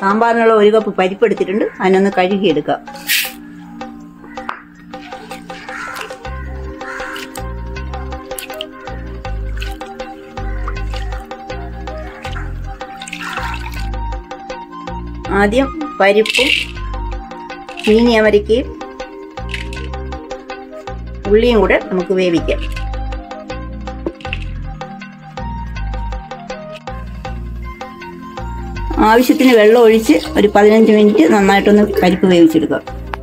സാമ്പാറിനുള്ള ഒരു കപ്പ് പരിപ്പ് എടുത്തിട്ടുണ്ട് അതിനൊന്ന് കഴുകിയെടുക്കാം ആദ്യം പരിപ്പും ചീനി അമരിക്കയും ഉള്ളിയും കൂടെ നമുക്ക് വേവിക്കാം ആവശ്യത്തിന് വെള്ളം ഒഴിച്ച് ഒരു പതിനഞ്ച് മിനിറ്റ് നന്നായിട്ടൊന്ന് പരിപ്പ് വേവിച്ചെടുക്കാം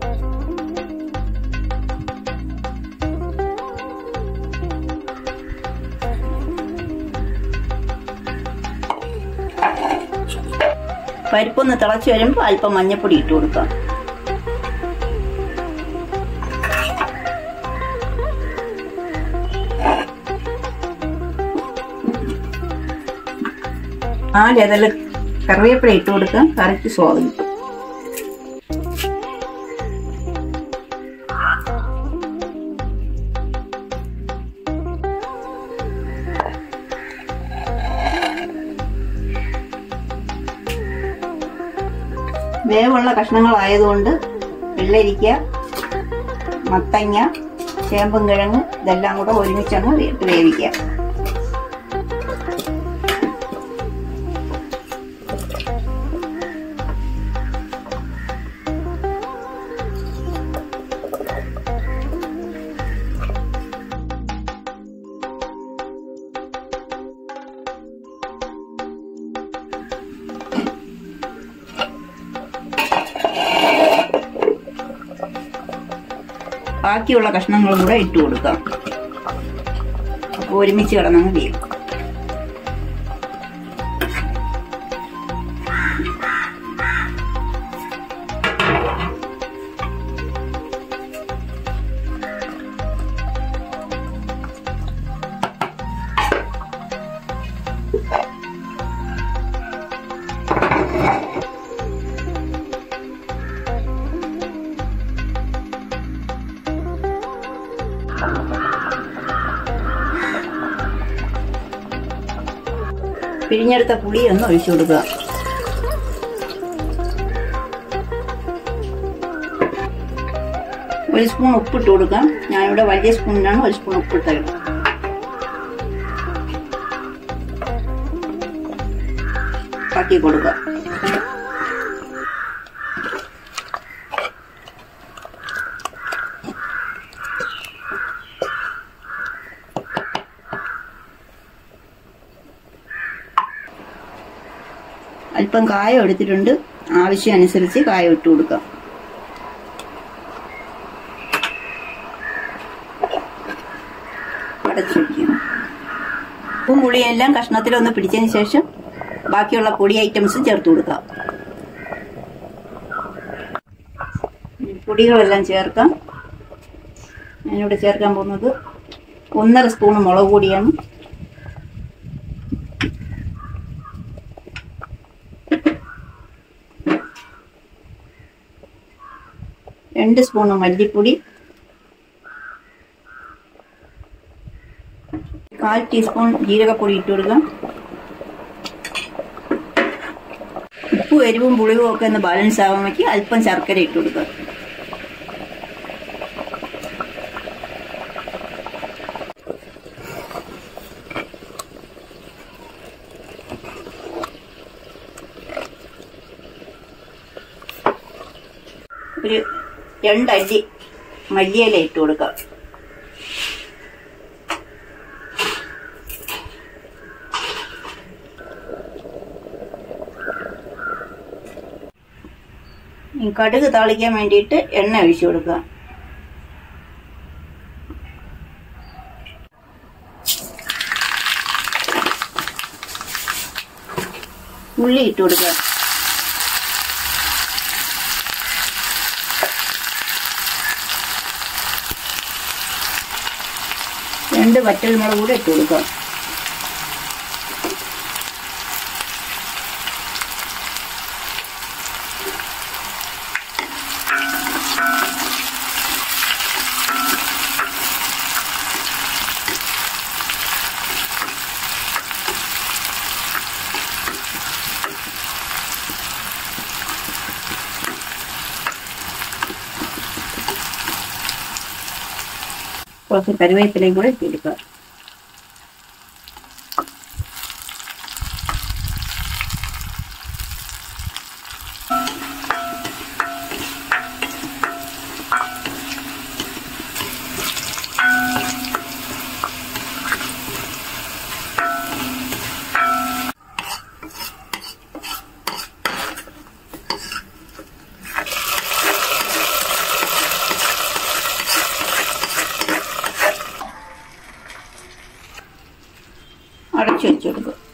പരിപ്പൊന്ന് തിളച്ച് വരുമ്പോൾ അല്പം മഞ്ഞപ്പൊടി ഇട്ട് കൊടുക്കാം നാല് ഇതള് കറിവേപ്പില ഇട്ട് കൊടുക്കാം കറിക്ക് സ്വാദ് കിട്ടും വേവുള്ള കഷ്ണങ്ങളായതുകൊണ്ട് വെള്ളരിക്ക മത്തങ്ങ ചേമ്പും കിഴങ്ങ് ഇതെല്ലാം കൂടെ ഒരുമിച്ചങ്ങ് ഇട്ട് വേവിക്കാം ബാക്കിയുള്ള കഷ്ണങ്ങളും കൂടെ ഇട്ട് കൊടുക്കാം അപ്പോൾ ഒരുമിച്ച് കിടന്നങ്ങ് വേവും പിഴിഞ്ഞെടുത്ത പുളി ഒന്ന് ഒഴിച്ചു കൊടുക്കുക ഒരു സ്പൂൺ ഉപ്പിട്ട് കൊടുക്കാം ഞാനിവിടെ വലിയ സ്പൂണിനാണ് ഒരു സ്പൂൺ ഉപ്പിട്ടത് കാട്ടി കൊടുക്കുക അല്പം കായം എടുത്തിട്ടുണ്ട് ആവശ്യം അനുസരിച്ച് കായം ഇട്ട് കൊടുക്കാം അടച്ചു വയ്ക്കണം ഉപ്പും പുളിയും എല്ലാം കഷ്ണത്തിലൊന്ന് പിടിച്ചതിന് ശേഷം ബാക്കിയുള്ള പൊടി ഐറ്റംസ് ചേർത്ത് കൊടുക്കാം ഈ പൊടികളെല്ലാം ചേർക്കാം ഞാനിവിടെ ചേർക്കാൻ പോകുന്നത് ഒന്നര സ്പൂൺ മുളക് പൊടിയാണ് രണ്ട് സ്പൂണ് മല്ലിപ്പൊടി കാൽ ടീസ്പൂൺ ജീരകപ്പൊടി ഇട്ട് കൊടുക്കാം ഉപ്പും എരിവും പുളിവും ഒക്കെ ഒന്ന് ബാലൻസ് ആവാൻ വയ്ക്ക് അല്പം ശർക്കര ഇട്ട് കൊടുക്കുക ഒരു രണ്ടല്ലി മല്ലിയില ഇട്ട് കൊടുക്കാം ഈ കടുക് താളിക്കാൻ വേണ്ടിയിട്ട് എണ്ണ ഒഴിച്ചു കൊടുക്കുക ഉള്ളി ഇട്ട് കൊടുക്കുക രണ്ട് വറ്റൽമുളക് കൂടെ ഇട്ട് കൊടുക്കാം കുറച്ച് കരുവേപ്പിലയും കൂടെ ഇട്ടെടുക്കുക അടച്ചു വെച്ചെടുക്കുക